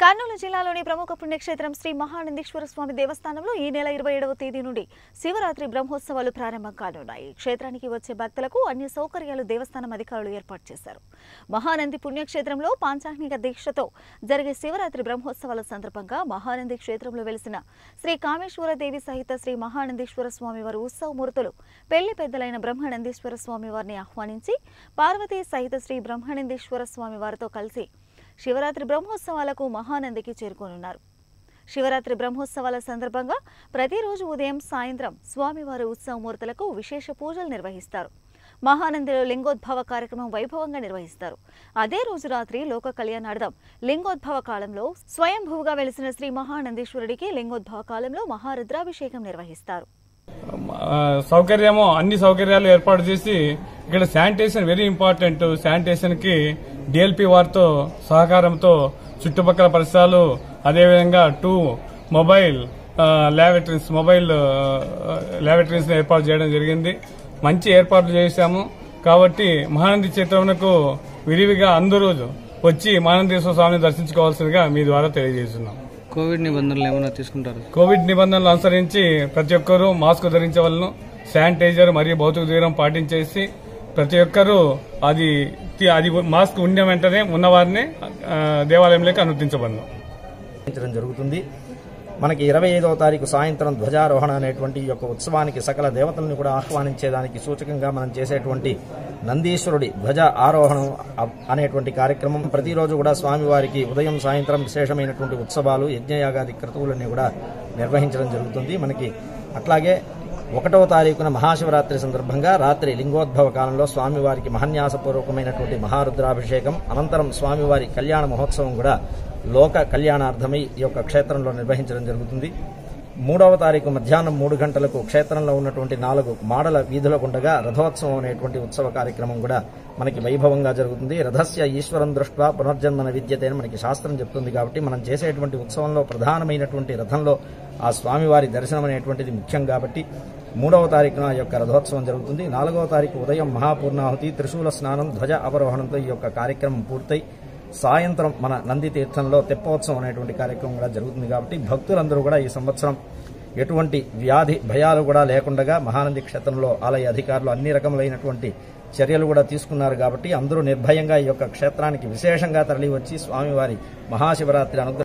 కర్నూలు జిల్లాలోని ప్రముఖ పుణ్యక్షేత్రం శ్రీ మహానందీశ్వర స్వామి దేవస్థానంలో ఈ నెల ఇరవై ఏడవ తేదీ నుండి శివరాత్రి బ్రహ్మోత్సవాలు ప్రారంభం కానున్నాయి క్షేత్రానికి వచ్చే భక్తులకు అన్ని సౌకర్యాలు దేవస్థానం అధికారులు ఏర్పాటు చేశారు మహానంది పుణ్యక్షేత్రంలో పాంచాహ్నిక దీక్షతో జరిగే శివరాత్రి బ్రహ్మోత్సవాల సందర్భంగా మహానంది క్షేత్రంలో వెలిసిన శ్రీ కామేశ్వర దేవి సహిత శ్రీ మహానందీశ్వర స్వామి వారి ఉత్సవ మూర్తులు పెళ్లి పెద్దలైన బ్రహ్మానందీశ్వర స్వామి వారిని ఆహ్వానించి పార్వతీ సహిత శ్రీ బ్రహ్మానందీశ్వర స్వామి వారితో కలిసి శివరాత్రి బ్రహ్మోత్సవాలకు మహానందికి చేరుకోనున్నారు శివరాత్రి బ్రహ్మోత్సవాల సందర్భంగా ప్రతిరోజు ఉదయం సాయంత్రం స్వామివారి ఉత్సవమూర్తులకు విశేష పూజలు నిర్వహిస్తారు మహానందిలో లింగోద్భవ కార్యక్రమం వైభవంగా నిర్వహిస్తారు అదే రోజు రాత్రి లోక కళ్యాణార్థం లింగోద్భవ కాలంలో స్వయంభూగా వెలిసిన శ్రీ మహానందీశ్వరుడికి లింగోద్భవ కాలంలో మహారుద్రాభిషేకం నిర్వహిస్తారు ఆ, సౌకర్యము అన్ని సౌకర్యాలు ఏర్పాటు చేసి ఇక్కడ శానిటేషన్ వెరీ ఇంపార్టెంట్ శానిటేషన్ కి డిఎల్పి వారితో సహకారంతో చుట్టుపక్కల పరిసరాలు అదేవిధంగా two mobile laboratories mobile laboratories ఏర్పాటు చేయడం జరిగింది మంచి ఏర్పాట్లు చేశాము కాబట్టి మహానంది క్షేత్రమునకు విరివిగా అందరూ వచ్చి మహానందేశ్వర స్వామిని దర్శించుకోవాల్సిందిగా మీ ద్వారా తెలియజేస్తున్నాం కోవిడ్ నిబంధనలు ఏమైనా తీసుకుంటారు కోవిడ్ నిబంధనలు అనుసరించి ప్రతి ఒక్కరూ మాస్క్ ధరించవలను శానిటైజర్ మరియు భౌతిక దూరం పాటించేసి ప్రతి ఒక్కరూ అది అది మాస్క్ ఉండే వెంటనే ఉన్నవారిని ఆ, దేవాలయంలోకి అనుమతించబడను నిర్వహించడం జరుగుతుంది మనకి ఇరవై ఐదవ తారీఖు సాయంత్రం ధ్వజారోహణ అనేటువంటి ఈ యొక్క ఉత్సవానికి సకల దేవతలను కూడా ఆహ్వానించేదానికి సూచకంగా మనం చేసేటువంటి నందీశ్వరుడి ధ్వజ ఆరోహణం అ- అనేటువంటి కార్యక్రమం ప్రతిరోజు కూడా స్వామివారికి ఉదయం సాయంత్రం విశేషమైనటువంటి ఉత్సవాలు యజ్ఞయాగాది క్రతువులన్నీ కూడా నిర్వహించడం జరుగుతుంది మనకి అట్లాగే ఒకటవ తారీఖున మహాశివరాత్రి సందర్భంగా రాత్రి లింగోద్భవ కాలంలో స్వామివారికి మహన్యాసపూర్వకమైనటువంటి మహారుద్రాభిషేకం అనంతరం స్వామివారి కళ్యాణ మహోత్సవం కూడా లోక కళ్యాణార్థమై ఈ యొక్క క్షేత్రంలో నిర్వహించడం జరుగుతుంది మూడవ తారీఖు మధ్యాహ్నం మూడు గంటలకు క్షేత్రంలో ఉన్నటువంటి నాలుగు మాడల వీధులకుండగా రథోత్సవం అనేటువంటి ఉత్సవ కార్యక్రమం కూడా మనకి వైభవంగా జరుగుతుంది రథస్య ఈశ్వరం దృష్ట్యా పునర్జన్మన విద్యతే అని మనకి శాస్త్రం చెప్తుంది కాబట్టి మనం చేసేటువంటి ఉత్సవంలో ప్రధానమైనటువంటి రథంలో ఆ స్వామివారి దర్శనం అనేటువంటిది ముఖ్యం కాబట్టి మూడవ తారీఖున ఈ యొక్క రథోత్సవం జరుగుతుంది నాలుగవ తారీఖు ఉదయం మహాపూర్ణాహుతి త్రిశూల స్నానం ధ్వజ అవరోహణంతో ఈ యొక్క కార్యక్రమం పూర్తయి సాయంత్రం మన నంది తీర్థంలో తెప్పోత్సవం అనేటువంటి కార్యక్రమం కూడా జరుగుతుంది కాబట్టి భక్తులందరూ కూడా ఈ సంవత్సరం ఎటువంటి వ్యాధి భయాలు కూడా లేకుండా మహానంది క్షేత్రంలో ఆలయ అధికారులు అన్ని రకములైనటువంటి చర్యలు కూడా తీసుకున్నారు కాబట్టి అందరూ నిర్భయంగా ఈ యొక్క క్షేత్రానికి విశేషంగా తరలి వచ్చి స్వామివారి మహాశివరాత్రి అనుగ్రహం